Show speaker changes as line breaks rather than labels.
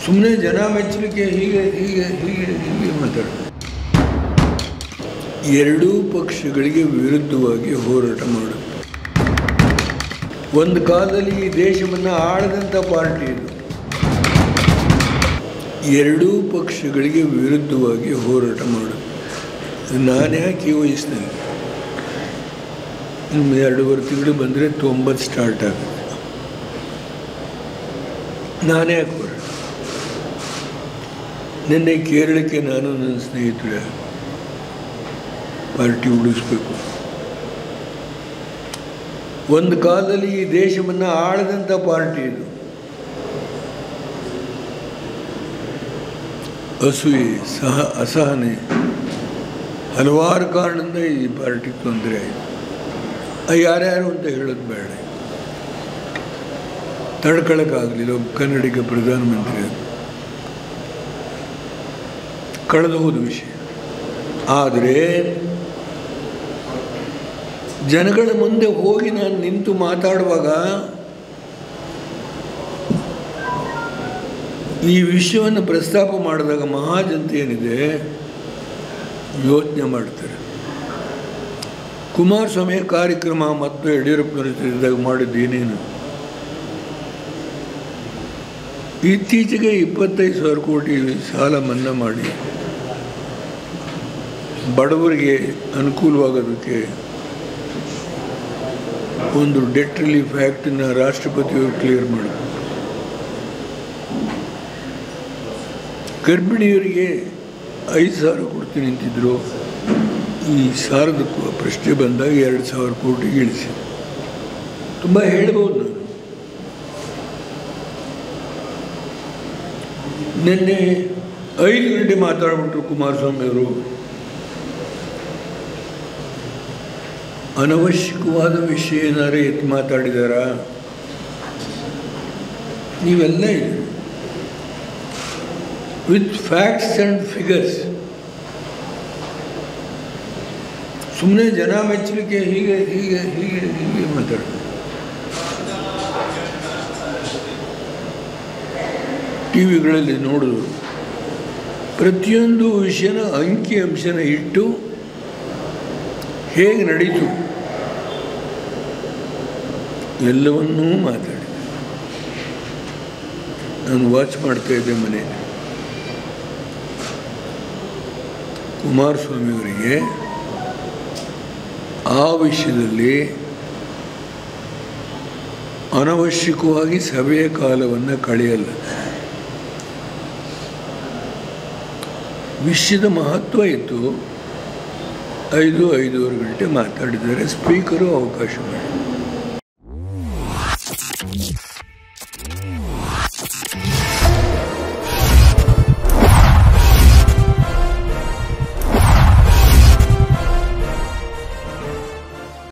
ಸುಮ್ಮನೆ ಜನ ಮೆಚ್ಚಲಿಕ್ಕೆ ಹೀಗೆ ಹೀಗೆ ಹೀಗೆ ಹೀಗೆ ಮಾತಾಡೋದು ಎರಡೂ ಪಕ್ಷಗಳಿಗೆ ವಿರುದ್ಧವಾಗಿ ಹೋರಾಟ ಮಾಡುತ್ತೆ ಒಂದು ಕಾಲದಲ್ಲಿ ಈ ದೇಶವನ್ನು ಆಳದಂಥ ಪಾರ್ಟಿ ಇದು ಎರಡೂ ಪಕ್ಷಗಳಿಗೆ ವಿರುದ್ಧವಾಗಿ ಹೋರಾಟ ಮಾಡುತ್ತೆ ನಾನು ಯಾಕೆ ವಯಸ್ಸಿನಲ್ಲಿ ಇನ್ನು ಎರಡೂವರೆ ತಿಂಗಳು ಬಂದರೆ ತೊಂಬತ್ತು ಸ್ಟಾರ್ಟ್ ಆಗುತ್ತೆ ನಾನೇ ಯಾಕೆ ಹೋರಾಟ ನಿನ್ನೆ ಕೇರಳಕ್ಕೆ ನಾನು ನನ್ನ ಸ್ನೇಹಿತರೆ ಪಾರ್ಟಿ ಉಳಿಸ್ಬೇಕು ಒಂದು ಕಾಲದಲ್ಲಿ ಈ ದೇಶವನ್ನು ಆಳದಂಥ ಪಾರ್ಟಿ ಇದು ಅಸೂಯೆ ಸಹ ಅಸಹನೆ ಹಲವಾರು ಕಾರಣದಿಂದ ಈ ಪಾರ್ಟಿಗೆ ತೊಂದರೆ ಆಯಿತು ಯಾರ್ಯಾರು ಅಂತ ಹೇಳೋದು ಬೇಡ ತಡ್ಕೊಳಕ್ಕಾಗಲಿಲ್ಲ ಒಬ್ಬ ಕನ್ನಡಿಗ ಪ್ರಧಾನಮಂತ್ರಿ ಅದು ಕಳೆದು ಹೋದ ವಿಷಯ ಆದರೆ ಜನಗಳ ಮುಂದೆ ಹೋಗಿ ನಾನು ನಿಂತು ಮಾತಾಡುವಾಗ ಈ ವಿಷಯವನ್ನು ಪ್ರಸ್ತಾಪ ಮಾಡಿದಾಗ ಮಹಾಜನತೆ ಏನಿದೆ ಯೋಚನೆ ಮಾಡ್ತಾರೆ ಕುಮಾರಸ್ವಾಮಿ ಕಾರ್ಯಕ್ರಮ ಮತ್ತು ಯಡಿಯೂರಪ್ಪನವರಿದ್ದಾಗ ಮಾಡಿದ್ದು ಏನೇನು ಇತ್ತೀಚೆಗೆ ಇಪ್ಪತ್ತೈದು ಸಾವಿರ ಕೋಟಿ ಸಾಲ ಮನ್ನಾ ಮಾಡಿ ಬಡವರಿಗೆ ಅನುಕೂಲವಾಗೋದಕ್ಕೆ ಒಂದು ಡೆಟ್ ರಿಲೀಫ್ ಆ್ಯಕ್ಟನ್ನು ರಾಷ್ಟ್ರಪತಿಯವರು ಕ್ಲಿಯರ್ ಮಾಡಿದ್ರು ಗರ್ಭಿಣಿಯರಿಗೆ ಐದು ಸಾವಿರ ಕೊಡ್ತೀನಿ ನಿಂತಿದ್ರು ಈ ಸಾಲದ ಪ್ರಶ್ನೆ ಬಂದಾಗ ಎರಡು ಸಾವಿರ ಕೋಟಿಗೆ ಇಳಿಸಿ ತುಂಬ ಹೇಳ್ಬೋದು ನಾನು ನಿನ್ನೆ ಐದು ಗಂಟೆ ಮಾತಾಡ್ಬಿಟ್ರು ಕುಮಾರಸ್ವಾಮಿ ಅವರು ಅನವಶ್ಯಕವಾದ ವಿಷಯ ಏನಾರು ಎತ್ತು ಮಾತಾಡಿದಾರಾ ನೀವೆಲ್ಲ ಇದೆ ವಿತ್ ಫ್ಯಾಕ್ಟ್ಸ್ ಆ್ಯಂಡ್ ಫಿಗರ್ಸ್ ಸುಮ್ಮನೆ ಜನ ಮೆಚ್ಚಲಿಕ್ಕೆ ಹೀಗೆ ಹೀಗೆ ಹೀಗೆ ಹೀಗೆ ಮಾತಾಡೋದು ಟಿ ವಿಗಳಲ್ಲಿ ನೋಡೋದು ಪ್ರತಿಯೊಂದು ವಿಷಯನ ಅಂಕಿ ಅಂಶನ ಇಟ್ಟು ಹೇಗೆ ನಡೀತು ಎಲ್ಲವನ್ನೂ ಮಾತಾಡಿ ನಾನು ವಾಚ್ ಮಾಡ್ತಾ ಇದ್ದೆ ಮನೆಯಲ್ಲಿ ಕುಮಾರಸ್ವಾಮಿಯವರಿಗೆ ಆ ವಿಷಯದಲ್ಲಿ ಅನವಶ್ಯಕವಾಗಿ ಸಭೆಯ ಕಾಲವನ್ನು ಕಳೆಯಲ್ಲ ವಿಷಯದ ಮಹತ್ವ ಇತ್ತು ಐದು ಐದೂವರೆ ಗಂಟೆ ಮಾತಾಡಿದ್ದಾರೆ ಸ್ಪೀಕರು ಅವಕಾಶ ಮಾಡಿ